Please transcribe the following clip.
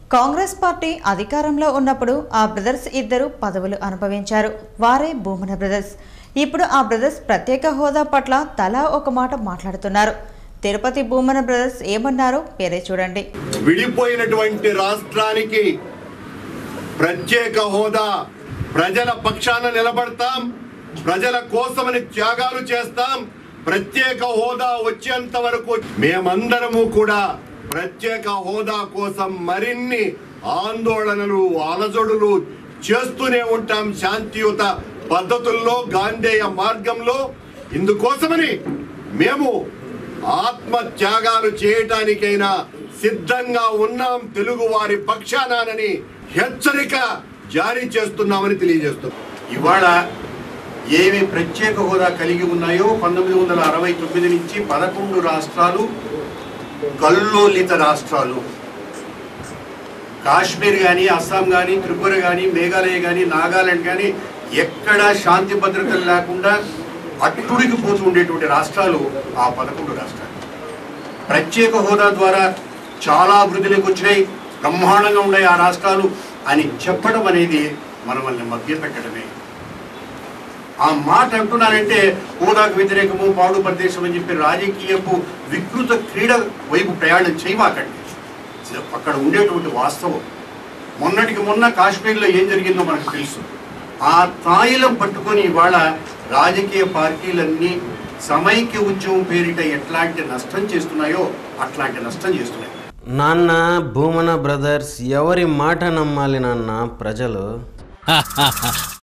Congress party అధికారంలో ఉన్నప్పుడు ఆ బ్రదర్స్ ఇద్దరు పదవులు అనుభవించారు వారే భూమన బ్రదర్స్ ఇప్పుడు ఆ బ్రదర్స్ ప్రత్యేక హోదా పట్ల తలా ఒక మాట మాట్లాడుతున్నారు తిరుపతి భూమన బ్రదర్స్ ఏమన్నారో పేరే చూడండి విడిపోయినటువంటి రాష్ట్రానికి ప్రత్యేక హోదా ప్రజల పక్షాన నిలబడతాం ప్రజల కోసమని త్యాగాలు చేస్తాం ప్రత్యేక హోదా వచ్చేంత వరకు మేమందరము కూడా ప్రత్యేక హోదా కోసం మరిన్ని ఆందోళనలు అలజడులు చేస్తూనే ఉంటాం శాంతియుత పద్ధతుల్లో గాంధేయ మార్గంలో ఇందుకోసమని మేము ఆత్మ త్యాగాలు చేయటానికైనా సిద్ధంగా ఉన్నాం తెలుగు వారి పక్షానానని హెచ్చరిక జారీ చేస్తున్నామని తెలియజేస్తున్నాం ఇవాళ ఏమి ప్రత్యేక హోదా కలిగి ఉన్నాయో పంతొమ్మిది వందల అరవై తొమ్మిది నుంచి పదకొండు రాష్ట్రాలు కల్లోలిత రాష్ట్రాలు కాశ్మీర్ కానీ అస్సాం కానీ త్రిపుర కానీ మేఘాలయ కానీ నాగాలాండ్ కానీ ఎక్కడా శాంతి భద్రతలు లేకుండా అట్టుడికి పోతూ ఉండేటువంటి రాష్ట్రాలు ఆ పదకొండు రాష్ట్రాలు ప్రత్యేక హోదా ద్వారా చాలా అభివృద్ధిలోకి వచ్చినాయి బ్రహ్మాండంగా ఉన్నాయి ఆ రాష్ట్రాలు అని చెప్పడం అనేది మనల్ని మభ్యపెట్టడమే ఆ మాట అంటున్నారంటే హోదాకు వ్యతిరేకము పాడు ప్రదేశం అని చెప్పి రాజకీయపు వికృత క్రీడ వైపు ప్రయాణం చేయమాకండి అక్కడ ఉండేటువంటి వాస్తవం మొన్నటికి మొన్న కాశ్మీర్లో ఏం జరిగిందో మనకు తెలుసు ఆ తాయిలం పట్టుకొని ఇవాళ రాజకీయ పార్టీలన్నీ సమైక్య ఉద్యమం పేరిట ఎట్లాంటి నష్టం చేస్తున్నాయో అట్లాంటి నష్టం చేస్తున్నాయి నాన్న భూమన బ్రదర్స్ ఎవరి మాట నమ్మాలి నాన్న ప్రజలు